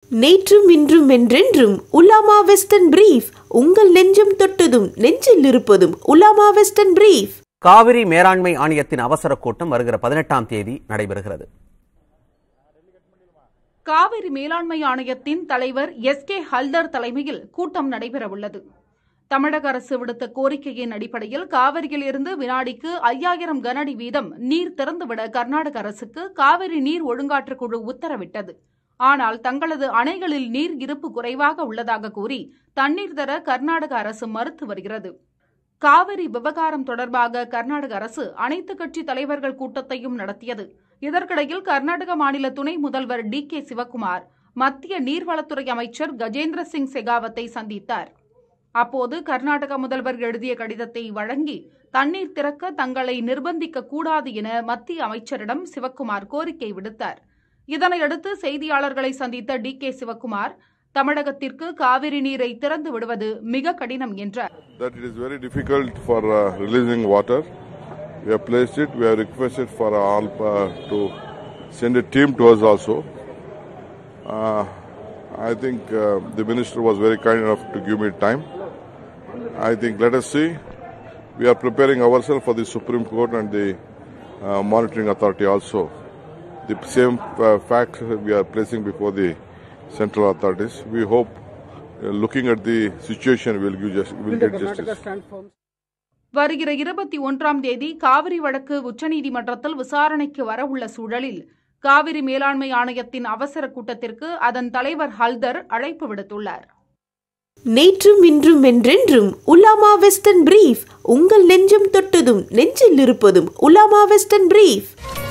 நேற்றும் இன்றும் என்றென்றும் உலாமா வெஸ்டர்ன் பிரீஃப் உங்கள் நெஞ்சம் தொட்டதும் நெஞ்சில் இருப்பதும் உலாமா வெஸ்டர்ன் பிரீஃப் காவிரி மேலாண்மை ஆணையத்தின் அவசர கூட்டம் வருகிற பதினெட்டாம் தேதி நடைபெறுகிறது காவிரி மேலாண்மை ஆணையத்தின் தலைவர் எஸ் கே ஹல்தர் தலைமையில் கூட்டம் நடைபெறவுள்ளது தமிழக அரசு விடுத்த கோரிக்கையின் அடிப்படையில் காவிரியில் இருந்து வினாடிக்கு ஐயாயிரம் கனஅடி வீதம் நீர் திறந்துவிட கர்நாடக அரசுக்கு காவிரி நீர் ஒழுங்காற்றுக் குழு உத்தரவிட்டது ஆனால் தங்களது அணைகளில் நீர் இருப்பு குறைவாக உள்ளதாக கூறி தண்ணீர் தர கர்நாடக அரசு மறுத்து வருகிறது காவிரி விவகாரம் தொடர்பாக கர்நாடக அரசு அனைத்து கட்சி தலைவர்கள் கூட்டத்தையும் நடத்தியது இதற்கிடையில் கர்நாடக மாநில துணை முதல்வர் டி கே சிவக்குமார் மத்திய நீர்வளத்துறை அமைச்சர் கஜேந்திர சிங் செகாவத்தை சந்தித்தார் அப்போது கர்நாடக முதல்வர் எழுதிய கடிதத்தை வழங்கி தண்ணீர் திறக்க தங்களை நிர்பந்திக்க கூடாது என மத்திய அமைச்சரிடம் சிவக்குமார் கோரிக்கை விடுத்தார் இதனையடுத்து செய்தியாளர்களை சந்தித்த டி கே சிவக்குமார் தமிழகத்திற்கு காவிரி நீரை திறந்து விடுவது மிக கடினம் என்றார் that it is very difficult for uh, releasing water. We have placed it. We have requested for all uh, to send a team to us also. Uh, I think uh, the minister was very kind enough to give me time. I think let us see. We are preparing ourselves for the Supreme Court and the uh, monitoring authority also. The same uh, fact we are placing before the central authorities. We hope, uh, looking at the situation, we'll, give just, we'll get justice. வருகிற இருபத்தி ஒன்றாம் தேதி காவிரி வழக்கு உச்சநீதிமன்றத்தில் விசாரணைக்கு வரவுள்ள சூழலில் காவிரி மேலாண்மை ஆணையத்தின் அவசர கூட்டத்திற்கு அதன் தலைவர் ஹல்தர் அழைப்பு விடுத்துள்ளார் நேற்றும் இன்றும் என்றென்றும் உலாமா வெஸ்டர்ன் பிரீஃப் உங்கள் நெஞ்சம் தொட்டதும் நெஞ்சில் இருப்பதும் உலாமா வெஸ்டர்ன் பிரீஃப்